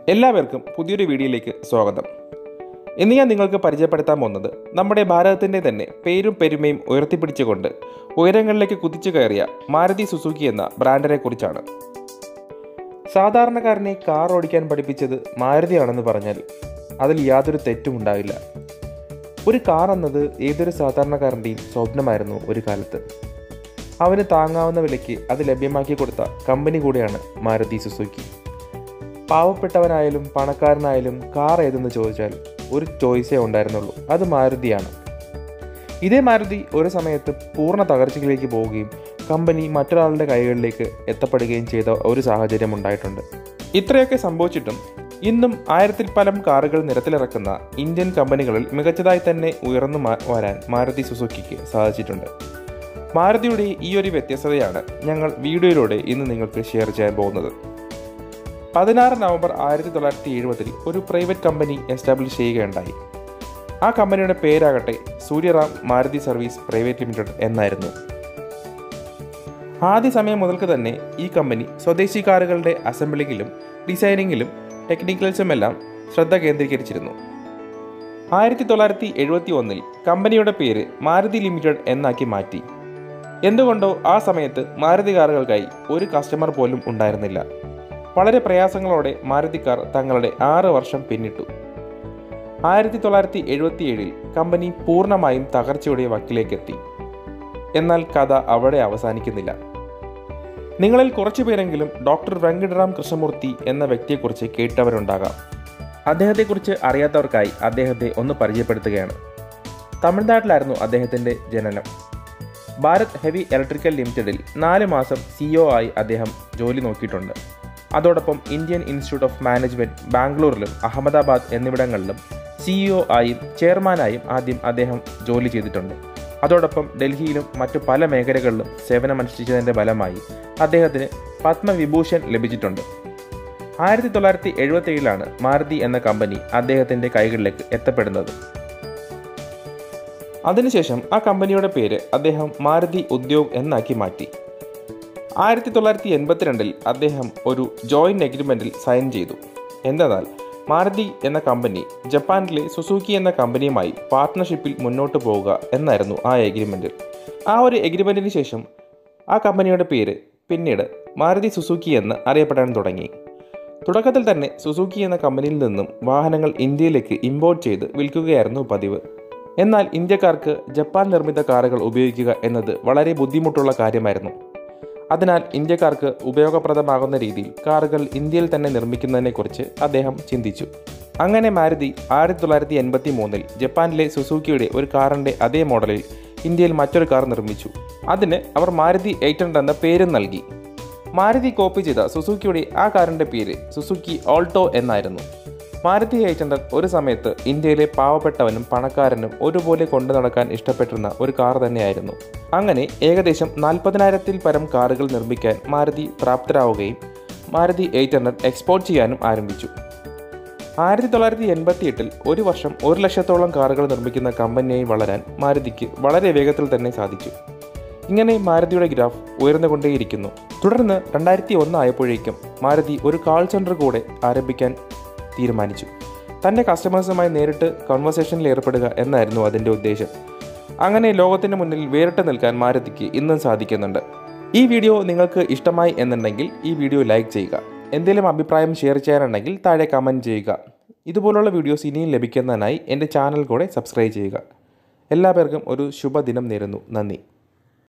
എല്ലാവർക്കും പുതിയൊരു വീഡിയോയിലേക്ക് സ്വാഗതം ഇന്ന് ഞാൻ നിങ്ങൾക്ക് പരിചയപ്പെടുത്താൻ പോകുന്നത് നമ്മുടെ ഭാരതത്തിൻ്റെ തന്നെ പേരും പെരുമയും ഉയർത്തിപ്പിടിച്ചുകൊണ്ട് ഉയരങ്ങളിലേക്ക് കുതിച്ചു കയറിയ മാരുതി സുസുക്കി എന്ന ബ്രാൻഡിനെ കുറിച്ചാണ് സാധാരണക്കാരനെ കാർ ഓടിക്കാൻ പഠിപ്പിച്ചത് മാരുതിയാണെന്ന് പറഞ്ഞാൽ അതിൽ യാതൊരു തെറ്റും ഉണ്ടാവില്ല ഒരു കാർ എന്നത് ഏതൊരു സാധാരണക്കാരൻ്റെയും സ്വപ്നമായിരുന്നു ഒരു കാലത്ത് അവന് താങ്ങാവുന്ന വിലയ്ക്ക് അത് ലഭ്യമാക്കി കൊടുത്ത കമ്പനി കൂടിയാണ് മാരുതി സുസുക്കി പാവപ്പെട്ടവനായാലും പണക്കാരനായാലും കാർ ഏതെന്ന് ചോദിച്ചാൽ ഒരു ചോയ്സേ ഉണ്ടായിരുന്നുള്ളൂ അത് മാരുതിയാണ് ഇതേ മാരുതി ഒരു സമയത്ത് പൂർണ്ണ തകർച്ചയിലേക്ക് പോവുകയും കമ്പനി മറ്റൊരാളുടെ കൈകളിലേക്ക് എത്തപ്പെടുകയും ചെയ്ത ഒരു സാഹചര്യം ഉണ്ടായിട്ടുണ്ട് ഇത്രയൊക്കെ സംഭവിച്ചിട്ടും ഇന്നും ആയിരത്തിൽ പരം കാറുകൾ നിരത്തിലിറക്കുന്ന ഇന്ത്യൻ കമ്പനികളിൽ മികച്ചതായി തന്നെ ഉയർന്നു മാ- വരാൻ മാരുതി സുസുക്കിക്ക് സാധിച്ചിട്ടുണ്ട് മാരുതിയുടെ ഈ ഒരു വ്യത്യസ്തതയാണ് ഞങ്ങൾ വീഡിയോയിലൂടെ ഇന്ന് നിങ്ങൾക്ക് ഷെയർ ചെയ്യാൻ പോകുന്നത് പതിനാറ് നവംബർ ആയിരത്തി തൊള്ളായിരത്തി എഴുപതിൽ ഒരു പ്രൈവറ്റ് കമ്പനി എസ്റ്റാബ്ലിഷ് ചെയ്യുകയുണ്ടായി ആ കമ്പനിയുടെ പേരാകട്ടെ Suryaram Maruti service private limited എന്നായിരുന്നു ആദ്യ സമയം മുതൽക്ക് തന്നെ ഈ കമ്പനി സ്വദേശി കാറുകളുടെ അസംബ്ലിങ്ങിലും ഡിസൈനിങ്ങിലും ടെക്നിക്കൽസുമെല്ലാം ശ്രദ്ധ കേന്ദ്രീകരിച്ചിരുന്നു ആയിരത്തി തൊള്ളായിരത്തി എഴുപത്തി ഒന്നിൽ കമ്പനിയുടെ പേര് മാരുതി ലിമിറ്റഡ് എന്നാക്കി മാറ്റി എന്തുകൊണ്ടോ ആ സമയത്ത് മാരുതി കാറുകൾക്കായി ഒരു കസ്റ്റമർ പോലും ഉണ്ടായിരുന്നില്ല വളരെ പ്രയാസങ്ങളോടെ മാരുതി കാർ തങ്ങളുടെ ആറ് വർഷം പിന്നിട്ടു ആയിരത്തി തൊള്ളായിരത്തി എഴുപത്തിയേഴിൽ കമ്പനി പൂർണ്ണമായും തകർച്ചയുടെ വക്കിലേക്കെത്തി എന്നാൽ കഥ അവിടെ അവസാനിക്കുന്നില്ല നിങ്ങളിൽ കുറച്ചു പേരെങ്കിലും ഡോക്ടർ വെങ്കടറാം കൃഷ്ണമൂർത്തി എന്ന വ്യക്തിയെക്കുറിച്ച് കേട്ടവരുണ്ടാകാം അദ്ദേഹത്തെക്കുറിച്ച് അറിയാത്തവർക്കായി അദ്ദേഹത്തെ ഒന്ന് പരിചയപ്പെടുത്തുകയാണ് തമിഴ്നാട്ടിലായിരുന്നു അദ്ദേഹത്തിൻ്റെ ജനനം ഭാരത് ഹെവി ഇലക്ട്രിക്കൽ ലിമിറ്റഡിൽ നാല് മാസം സിഇഒ ആയി അദ്ദേഹം ജോലി നോക്കിയിട്ടുണ്ട് അതോടൊപ്പം ഇന്ത്യൻ ഇൻസ്റ്റിറ്റ്യൂട്ട് ഓഫ് മാനേജ്മെന്റ് ബാംഗ്ലൂരിലും അഹമ്മദാബാദ് എന്നിവിടങ്ങളിലും സിഇഒ ആയും ചെയർമാനായും ആദ്യം അദ്ദേഹം ജോലി ചെയ്തിട്ടുണ്ട് അതോടൊപ്പം ഡൽഹിയിലും മറ്റു പല മേഖലകളിലും സേവനമനുഷ്ഠിച്ചതിൻ്റെ ഫലമായി അദ്ദേഹത്തിന് പത്മവിഭൂഷൺ ലഭിച്ചിട്ടുണ്ട് ആയിരത്തി തൊള്ളായിരത്തി എഴുപത്തി ഏഴിലാണ് മാരുതി എന്ന കമ്പനി അദ്ദേഹത്തിൻ്റെ കൈകളിലേക്ക് എത്തപ്പെടുന്നത് അതിനുശേഷം ആ കമ്പനിയുടെ പേര് അദ്ദേഹം മാരുതി ഉദ്യോഗ് എന്നാക്കി മാറ്റി ആയിരത്തി തൊള്ളായിരത്തി എൺപത്തിരണ്ടിൽ അദ്ദേഹം ഒരു ജോയിന്റ് എഗ്രിമെന്റിൽ സൈൻ ചെയ്തു എന്തെന്നാൽ മാരുതി എന്ന കമ്പനി ജപ്പാനിലെ സുസുക്കി എന്ന കമ്പനിയുമായി പാർട്ട്ണർഷിപ്പിൽ മുന്നോട്ട് പോവുക എന്നായിരുന്നു ആ എഗ്രിമെന്റിൽ ആ ഒരു എഗ്രിമെന്റിന് ശേഷം ആ കമ്പനിയുടെ പേര് പിന്നീട് മാരുതി സുസുക്കി എന്ന് അറിയപ്പെടാൻ തുടങ്ങി തുടക്കത്തിൽ തന്നെ സുസുക്കി എന്ന കമ്പനിയിൽ നിന്നും വാഹനങ്ങൾ ഇന്ത്യയിലേക്ക് ഇമ്പോർട്ട് ചെയ്ത് വിൽക്കുകയായിരുന്നു പതിവ് എന്നാൽ ഇന്ത്യക്കാർക്ക് ജപ്പാൻ നിർമ്മിത കാറുകൾ ഉപയോഗിക്കുക എന്നത് വളരെ ബുദ്ധിമുട്ടുള്ള കാര്യമായിരുന്നു അതിനാൽ ഇന്ത്യക്കാർക്ക് ഉപയോഗപ്രദമാകുന്ന രീതിയിൽ കാറുകൾ ഇന്ത്യയിൽ തന്നെ നിർമ്മിക്കുന്നതിനെക്കുറിച്ച് അദ്ദേഹം ചിന്തിച്ചു അങ്ങനെ മാരുതി ആയിരത്തി തൊള്ളായിരത്തി എൺപത്തി മൂന്നിൽ ജപ്പാനിലെ സുസൂക്കിയുടെ ഒരു കാറിൻ്റെ അതേ മോഡലിൽ ഇന്ത്യയിൽ മറ്റൊരു കാർ നിർമ്മിച്ചു അതിന് അവർ മാരുതി എയ്റ്റ് ഹൺഡ്രഡ് എന്ന പേരും നൽകി മാരുതി കോപ്പി ചെയ്ത സുസുക്കിയുടെ ആ കാറിൻ്റെ പേര് സുസുക്കി ഓൾട്ടോ എന്നായിരുന്നു മാരുതി എയ്റ്റ് ഹൺഡ്രഡ് ഒരു സമയത്ത് ഇന്ത്യയിലെ പാവപ്പെട്ടവനും പണക്കാരനും ഒരുപോലെ കൊണ്ടു നടക്കാൻ ഇഷ്ടപ്പെട്ടിരുന്ന ഒരു കാർ തന്നെയായിരുന്നു അങ്ങനെ ഏകദേശം നാൽപ്പതിനായിരത്തിൽ പരം കാറുകൾ നിർമ്മിക്കാൻ മാരുതി പ്രാപ്തരാവുകയും മാരുതി എയ്റ്റ് ഹൺഡ്രഡ് എക്സ്പോർട്ട് ചെയ്യാനും ആരംഭിച്ചു ആയിരത്തി തൊള്ളായിരത്തി എൺപത്തി എട്ടിൽ ഒരു വർഷം ഒരു ലക്ഷത്തോളം കാറുകൾ നിർമ്മിക്കുന്ന കമ്പനിയായി വളരാൻ മാരുതിക്ക് വളരെ വേഗത്തിൽ തന്നെ സാധിച്ചു ഇങ്ങനെ മാരുതിയുടെ ഗ്രാഫ് ഉയർന്നുകൊണ്ടേയിരിക്കുന്നു തുടർന്ന് രണ്ടായിരത്തി ഒന്ന് ആയപ്പോഴേക്കും മാരുതി ഒരു കാൾ സെൻറ്റർ കൂടെ ആരംഭിക്കാൻ തീരുമാനിച്ചു തൻ്റെ കസ്റ്റമേഴ്സുമായി നേരിട്ട് കോൺവെർസേഷനിൽ ഏർപ്പെടുക എന്നായിരുന്നു അതിൻ്റെ ഉദ്ദേശം അങ്ങനെ ലോകത്തിന് മുന്നിൽ വേറിട്ട് നിൽക്കാൻ മാരുതിക്ക് ഇന്നും സാധിക്കുന്നുണ്ട് ഈ വീഡിയോ നിങ്ങൾക്ക് ഇഷ്ടമായി എന്നുണ്ടെങ്കിൽ ഈ വീഡിയോ ലൈക്ക് ചെയ്യുക എന്തെങ്കിലും അഭിപ്രായം ഷെയർ ചെയ്യാനുണ്ടെങ്കിൽ താഴെ കമൻറ്റ് ചെയ്യുക ഇതുപോലുള്ള വീഡിയോസ് ഇനിയും ലഭിക്കുന്നതിനായി എൻ്റെ ചാനൽ കൂടെ സബ്സ്ക്രൈബ് ചെയ്യുക എല്ലാ പേർക്കും ഒരു ശുഭദിനം നേരുന്നു നന്ദി